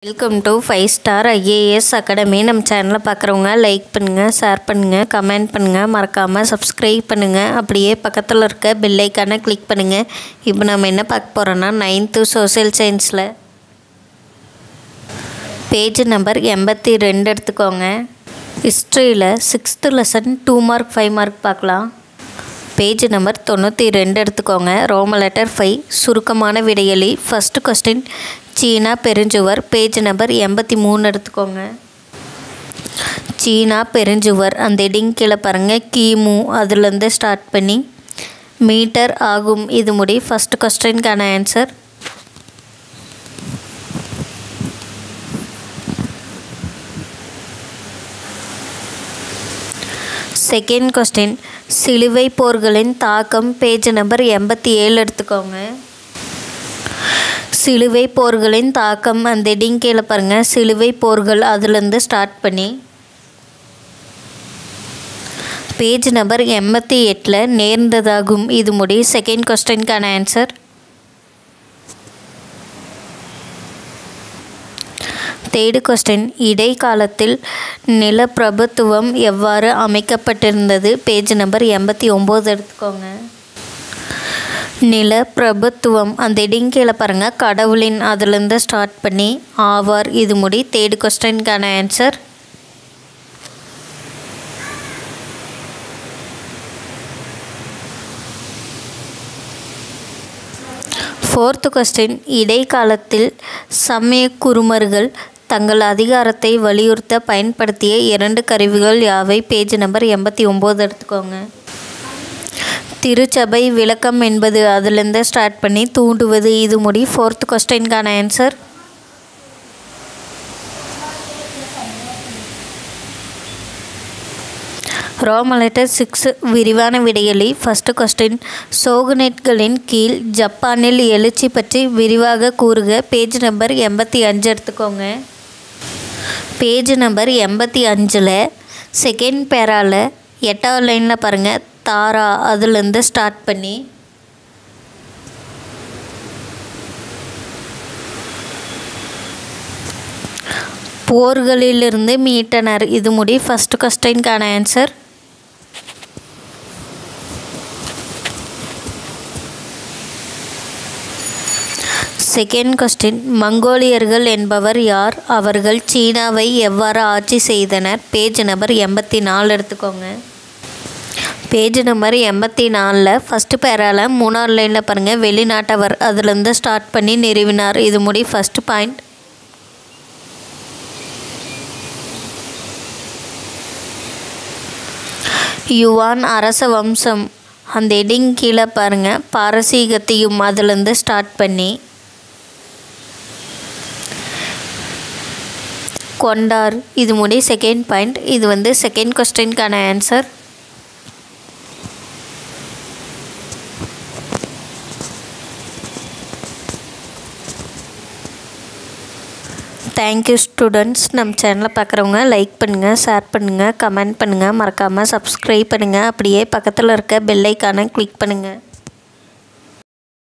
welcome to five star IAS academy நம்ம சேனலை பார்க்குறவங்க லைக் பண்ணுங்கள் ஷேர் பண்ணுங்கள் கமெண்ட் பண்ணுங்கள் மறக்காமல் சப்ஸ்கிரைப் பண்ணுங்கள் அப்படியே பக்கத்தில் இருக்க பெல் ஐக்கானை கிளிக் பண்ணுங்கள் இப்போ நம்ம என்ன பார்க்க போகிறோன்னா நைன்த்து சோஷியல் சயின்ஸில் பேஜ் நம்பர் எண்பத்தி ரெண்டு எடுத்துக்கோங்க ஹிஸ்ட்ரியில் sixth lesson two mark five mark பார்க்கலாம் பேஜ் நம்பர் தொண்ணூற்றி ரெண்டு எடுத்துக்கோங்க ரோம லெட்டர் ஃபைவ் சுருக்கமான விடையலி ஃபஸ்ட்டு கொஸ்டின் சீனா பெருஞ்சுவர் பேஜ் நம்பர் எண்பத்தி மூணு எடுத்துக்கோங்க சீனா பெருஞ்சுவர் அந்த இடிங் கீழே பாருங்கள் கிமு அதுலேருந்து ஸ்டார்ட் பண்ணி மீட்டர் ஆகும் இது முடி ஃபஸ்ட் கொஸ்டின்கான ஆன்சர் செகண்ட் கொஸ்டின் சிலுவை போர்களின் தாக்கம் பேஜ் நம்பர் எண்பத்தி ஏழு எடுத்துக்கோங்க சிலுவை போர்களின் தாக்கம் அந்த இடிங் கீழே பாருங்கள் சிலுவை போர்கள் அதுலேருந்து ஸ்டார்ட் பண்ணி பேஜ் நம்பர் எண்பத்தி எட்டில் நேர்ந்ததாகும் இது முடி செகண்ட் கொஸ்டின்கான ஆன்சர் தேர்டு கொஸ்டின் இடைக்காலத்தில் நிலப்பிரபுத்துவம் எவ்வாறு அமைக்கப்பட்டிருந்தது பேஜ் நம்பர் எண்பத்தி ஒம்பது எடுத்துக்கோங்க நிலப்பிரபுத்துவம் அந்த இடிங் கீழே பாருங்கள் கடவுளின் அதுலேருந்து ஸ்டார்ட் பண்ணி ஆவார் இது முடி தேர்டு கொஸ்டின்கான ஆன்சர் ஃபோர்த்து கொஸ்டின் இடைக்காலத்தில் சமய குருமர்கள் தங்கள் அதிகாரத்தை வலியுறுத்த பயன்படுத்திய இரண்டு கருவிகள் யாவை பேஜ் நம்பர் எண்பத்தி ஒம்பது எடுத்துக்கோங்க திருச்சபை விளக்கம் என்பது அதுலேருந்து ஸ்டார்ட் பண்ணி தூண்டுவது இது முடி ஃபோர்த் கொஸ்டின்கான ஆன்சர் ரோம லெட்டர் சிக்ஸ் விரிவான விடையலி ஃபஸ்ட்டு கொஸ்டின் சோகுனெட்களின் கீழ் ஜப்பானில் எழுச்சி பற்றி விரிவாக கூறுக பேஜ் நம்பர் எண்பத்தி அஞ்சு எடுத்துக்கோங்க பேஜ் நம்பர் எண்பத்தி அஞ்சில் செகண்ட் பேரால் எட்டாவது லைனில் பாருங்கள் தாரா அதுலேருந்து ஸ்டார்ட் பண்ணி போர்களிலிருந்து மீட்டனர் இது முடி ஃபஸ்ட் கொஸ்டின்கான ஆன்சர் செகண்ட் கொஸ்டின் மங்கோலியர்கள் என்பவர் யார் அவர்கள் சீனாவை எவ்வாறு ஆட்சி செய்தனர் பேஜ் நம்பர் எண்பத்தி நாலு எடுத்துக்கோங்க பேஜ் நம்பர் எண்பத்தி நாலில் ஃபஸ்ட்டு பேரால் மூணாவது லைனில் பாருங்கள் வெளிநாட்டவர் அதுலேருந்து ஸ்டார்ட் பண்ணி நிறுவினார் இது முடி ஃபஸ்ட் பாயிண்ட் யுவான் அரச வம்சம் அந்த எடிங் கீழே பாருங்கள் பாரசீகத்தையும் அதுலேருந்து ஸ்டார்ட் பண்ணி கொண்டார் இது முடி செகண்ட் பாயிண்ட் இது வந்து செகண்ட் கொஸ்டின்கான ஆன்சர் தேங்க்யூ ஸ்டூடெண்ட்ஸ் நம்ம சேனலை பார்க்குறவங்க லைக் பண்ணுங்கள் ஷேர் பண்ணுங்கள் கமெண்ட் பண்ணுங்கள் மறக்காமல் சப்ஸ்கிரைப் பண்ணுங்கள் அப்படியே பக்கத்தில் இருக்க பெல்லைக்கான கிளிக் பண்ணுங்கள்